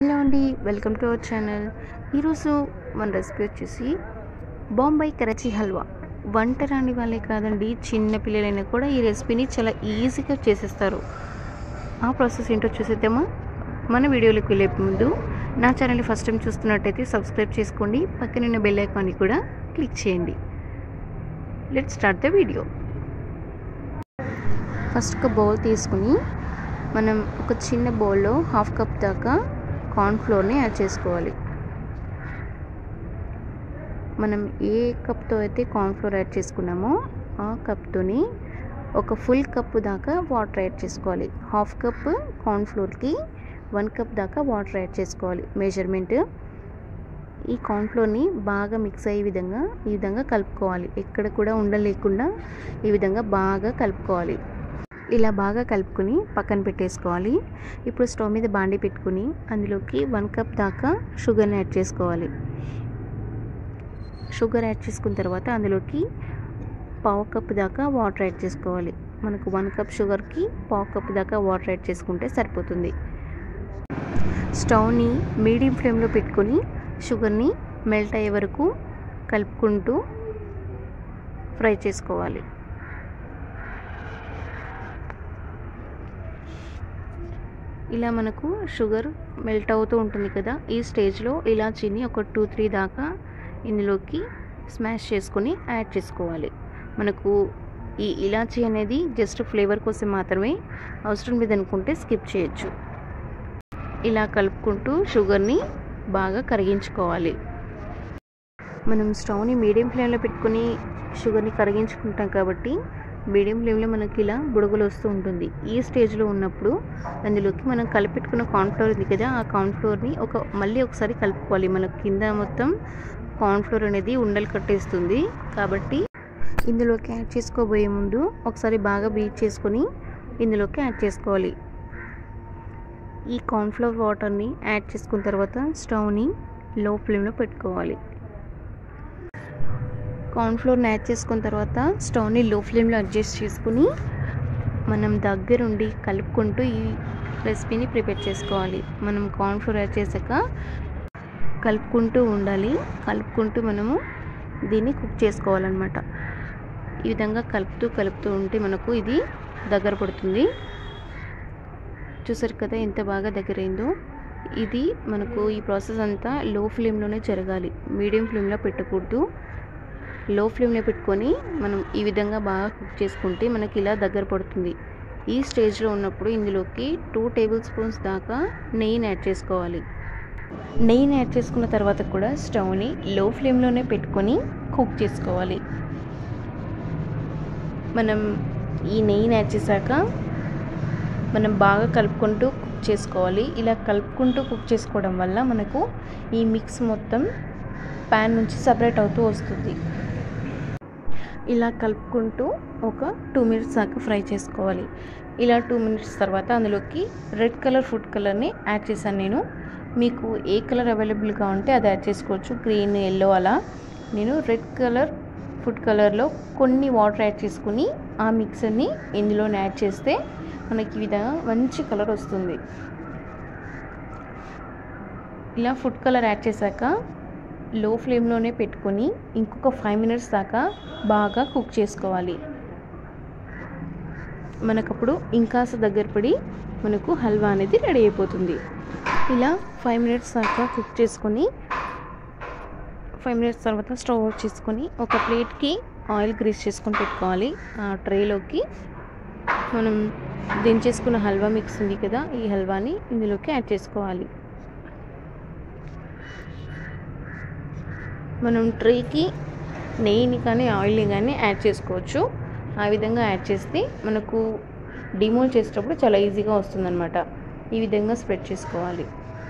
hello అండి welcome to our channel ఈరోజు మన రెసిపీ వచ్చేసి బాంబాయి కరాచీ హల్వా వంట రాని వాళ్ళే కాదండి చిన్న పిల్లలైనా కూడా ఈ రెసిపీని చాలా ఈజీగా చేసేస్తారు ఆ ప్రాసెస్ ఏంటో చూసేద్దామా మన వీడియోలోకి వెళ్ళే ముందు నా ఛానల్ని ఫస్ట్ టైం చూస్తున్నట్టయితే సబ్స్క్రైబ్ చేసుకోండి పక్కనున్న బెల్ ఐకాన్ని కూడా క్లిక్ చేయండి let start the video first ఒక బౌల్ తీసుకుని మనం ఒక చిన్న బౌల్లో హాఫ్ కప్ దాకా కార్న్ఫ్లోర్ని యాడ్ చేసుకోవాలి మనం ఏ కప్తో అయితే కార్న్ఫ్లోర్ యాడ్ చేసుకున్నామో ఆ కప్తోని ఒక ఫుల్ కప్ దాకా వాటర్ యాడ్ చేసుకోవాలి హాఫ్ కప్ కార్న్ఫ్లోర్కి వన్ కప్ దాకా వాటర్ యాడ్ చేసుకోవాలి మెజర్మెంట్ ఈ కార్న్ఫ్లోర్ని బాగా మిక్స్ అయ్యే విధంగా ఈ విధంగా కలుపుకోవాలి ఎక్కడ కూడా ఉండలేకుండా ఈ విధంగా బాగా కలుపుకోవాలి ఇలా బాగా కలుపుకొని పక్కన పెట్టేసుకోవాలి ఇప్పుడు స్టవ్ మీద బాండి పెట్టుకుని అందులోకి వన్ కప్ దాకా షుగర్ని యాడ్ చేసుకోవాలి షుగర్ యాడ్ చేసుకున్న తర్వాత అందులోకి పావు కప్ దాకా వాటర్ యాడ్ చేసుకోవాలి మనకు వన్ కప్ షుగర్కి పావు కప్ దాకా వాటర్ యాడ్ చేసుకుంటే సరిపోతుంది స్టవ్ని మీడియం ఫ్లేమ్లో పెట్టుకొని షుగర్ని మెల్ట్ అయ్యే వరకు కలుపుకుంటూ ఫ్రై చేసుకోవాలి ఇలా మనకు షుగర్ మెల్ట్ అవుతూ ఉంటుంది కదా ఈ స్టేజ్లో ఇలాచీని ఒక టూ త్రీ దాకా ఇందులోకి స్మాష్ చేసుకొని యాడ్ చేసుకోవాలి మనకు ఈ ఇలాచీ అనేది జస్ట్ ఫ్లేవర్ కోసం మాత్రమే అవసరం లేదనుకుంటే స్కిప్ చేయొచ్చు ఇలా కలుపుకుంటూ షుగర్ని బాగా కరిగించుకోవాలి మనం స్టవ్ని మీడియం ఫ్లేమ్లో పెట్టుకొని షుగర్ని కరిగించుకుంటాం కాబట్టి మీడియం ఫ్లేమ్లో మనకి ఇలా బుడగలు వస్తూ ఉంటుంది ఈ స్టేజ్లో ఉన్నప్పుడు అందులోకి మనం కలిపెట్టుకున్న కార్న్ఫ్లోర్ ఉంది కదా ఆ కార్న్ఫ్లోర్ని ఒక మళ్ళీ ఒకసారి కలుపుకోవాలి మనకు కింద మొత్తం కార్న్ఫ్లోర్ అనేది ఉండలు కట్టేస్తుంది కాబట్టి ఇందులోకి యాడ్ చేసుకోబోయే ముందు ఒకసారి బాగా బీట్ చేసుకొని ఇందులోకి యాడ్ చేసుకోవాలి ఈ కార్న్ఫ్లోర్ వాటర్ని యాడ్ చేసుకున్న తర్వాత స్టవ్ని లో ఫ్లేమ్లో పెట్టుకోవాలి కార్న్ఫ్లోర్ని యాడ్ చేసుకున్న తర్వాత స్టవ్ని లో ఫ్లేమ్లో అడ్జస్ట్ చేసుకుని మనం దగ్గరుండి కలుపుకుంటూ ఈ రెసిపీని ప్రిపేర్ చేసుకోవాలి మనం కార్న్ఫ్లోర్ యాడ్ చేశాక కలుపుకుంటూ ఉండాలి కలుపుకుంటూ మనము దీన్ని కుక్ చేసుకోవాలన్నమాట ఈ విధంగా కలుపుతూ కలుపుతూ ఉంటే మనకు ఇది దగ్గర పడుతుంది చూసారు కదా ఎంత బాగా దగ్గరైందో ఇది మనకు ఈ ప్రాసెస్ అంతా లో ఫ్లేమ్లోనే జరగాలి మీడియం ఫ్లేమ్లో పెట్టకూడదు లో ఫ్లేమ్లో పెట్టుకొని మనం ఈ విధంగా బాగా కుక్ చేసుకుంటే మనకి ఇలా దగ్గర పడుతుంది ఈ స్టేజ్లో ఉన్నప్పుడు ఇందులోకి టూ టేబుల్ స్పూన్స్ దాకా నెయ్యిని యాడ్ చేసుకోవాలి నెయ్యిని యాడ్ చేసుకున్న తర్వాత కూడా స్టవ్ని లో ఫ్లేమ్లోనే పెట్టుకొని కుక్ చేసుకోవాలి మనం ఈ నెయ్యిని యాడ్ చేశాక మనం బాగా కలుపుకుంటూ కుక్ చేసుకోవాలి ఇలా కలుపుకుంటూ కుక్ చేసుకోవడం వల్ల మనకు ఈ మిక్స్ మొత్తం ప్యాన్ నుంచి సపరేట్ అవుతూ వస్తుంది ఇలా కలుపుకుంటూ ఒక టూ మినిట్స్ దాకా ఫ్రై చేసుకోవాలి ఇలా టూ మినిట్స్ తర్వాత అందులోకి రెడ్ కలర్ ఫుడ్ కలర్ని యాడ్ చేశాను నేను మీకు ఏ కలర్ అవైలబుల్గా ఉంటే అది యాడ్ చేసుకోవచ్చు గ్రీన్ ఎల్లో అలా నేను రెడ్ కలర్ ఫుడ్ కలర్లో కొన్ని వాటర్ యాడ్ చేసుకుని ఆ మిక్సర్ని ఇందులో యాడ్ చేస్తే మనకి ఈ విధంగా మంచి కలర్ వస్తుంది ఇలా ఫుడ్ కలర్ యాడ్ చేశాక లో ఫ్లేమ్లోనే పెట్టుకొని ఇంకొక ఫైవ్ మినిట్స్ దాకా బాగా కుక్ చేసుకోవాలి మనకప్పుడు ఇంకాస్త దగ్గర పడి మనకు హల్వా అనేది రెడీ అయిపోతుంది ఇలా ఫైవ్ మినిట్స్ దాకా కుక్ చేసుకొని ఫైవ్ మినిట్స్ తర్వాత స్టవ్ ఆఫ్ చేసుకొని ఒక ప్లేట్కి ఆయిల్ గ్రీస్ చేసుకొని పెట్టుకోవాలి ఆ ట్రేలోకి మనం దించేసుకున్న హల్వా మిక్స్ ఉంది కదా ఈ హల్వాని ఇందులోకి యాడ్ చేసుకోవాలి మనం ట్రేకి నెయ్యిని కానీ ఆయిల్ని కానీ యాడ్ చేసుకోవచ్చు ఆ విధంగా యాడ్ చేస్తే మనకు డిమోల్ చేసేటప్పుడు చాలా ఈజీగా వస్తుందన్నమాట ఈ విధంగా స్ప్రెడ్ చేసుకోవాలి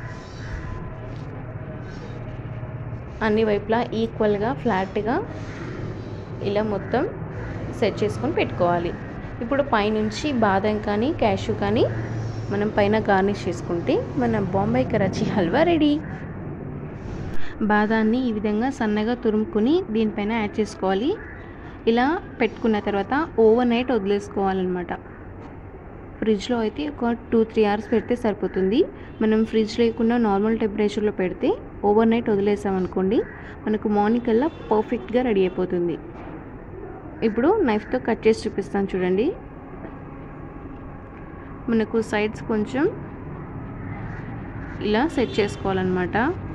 అన్ని వైపులా ఈక్వల్గా ఫ్లాట్గా ఇలా మొత్తం సెట్ చేసుకొని పెట్టుకోవాలి ఇప్పుడు పైనుంచి బాదం కానీ క్యాషు కానీ మనం పైన గార్నిష్ చేసుకుంటే మన బాంబాయి కరాచీ హల్వా రెడీ బాదాన్ని ఈ విధంగా సన్నగా తురుముకుని దీనిపైన యాడ్ చేసుకోవాలి ఇలా పెట్టుకున్న తర్వాత ఓవర్ నైట్ వదిలేసుకోవాలన్నమాట ఫ్రిడ్జ్లో అయితే ఒక టూ త్రీ అవర్స్ పెడితే సరిపోతుంది మనం ఫ్రిడ్జ్ లేకుండా నార్మల్ టెంపరేచర్లో పెడితే ఓవర్ నైట్ వదిలేసామనుకోండి మనకు మార్నింగ్ కల్లా పర్ఫెక్ట్గా రెడీ అయిపోతుంది ఇప్పుడు నైఫ్తో కట్ చేసి చూపిస్తాను చూడండి మనకు సైడ్స్ కొంచెం ఇలా సెట్ చేసుకోవాలన్నమాట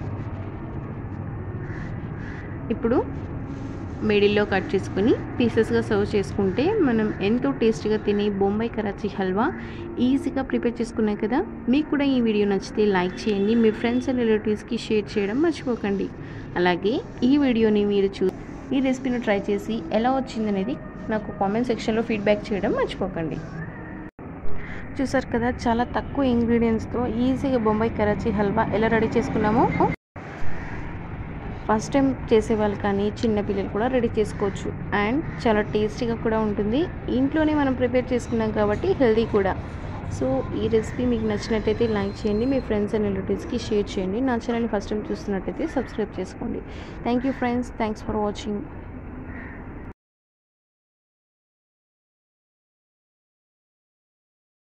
ఇప్పుడు మిడిల్లో కట్ చేసుకుని పీసెస్గా సర్వ్ చేసుకుంటే మనం ఎంతో టేస్టీగా తినే బొంబాయి కరాచీ హల్వా ఈజీగా ప్రిపేర్ చేసుకున్నాయి కదా మీకు కూడా ఈ వీడియో నచ్చితే లైక్ చేయండి మీ ఫ్రెండ్స్ అండ్ రిలేటివ్స్కి షేర్ చేయడం మర్చిపోకండి అలాగే ఈ వీడియోని మీరు చూ ఈ రెసిపీని ట్రై చేసి ఎలా వచ్చిందనేది నాకు కామెంట్ సెక్షన్లో ఫీడ్బ్యాక్ చేయడం మర్చిపోకండి చూసారు కదా చాలా తక్కువ ఇంగ్రీడియంట్స్తో ఈజీగా బొంబాయి కరాచీ హల్వా ఎలా రెడీ చేసుకున్నామో ఫస్ట్ టైం చేసేవాళ్ళు కానీ చిన్నపిల్లలు కూడా రెడీ చేసుకోవచ్చు అండ్ చాలా టేస్టీగా కూడా ఉంటుంది ఇంట్లోనే మనం ప్రిపేర్ చేసుకున్నాం కాబట్టి హెల్దీ కూడా సో ఈ రెసిపీ మీకు నచ్చినట్టయితే లైక్ చేయండి మీ ఫ్రెండ్స్ అండ్ రిలేటివ్స్కి షేర్ చేయండి నా ఛానల్ని ఫస్ట్ టైం చూస్తున్నట్టయితే సబ్స్క్రైబ్ చేసుకోండి thank you friends thanks for watching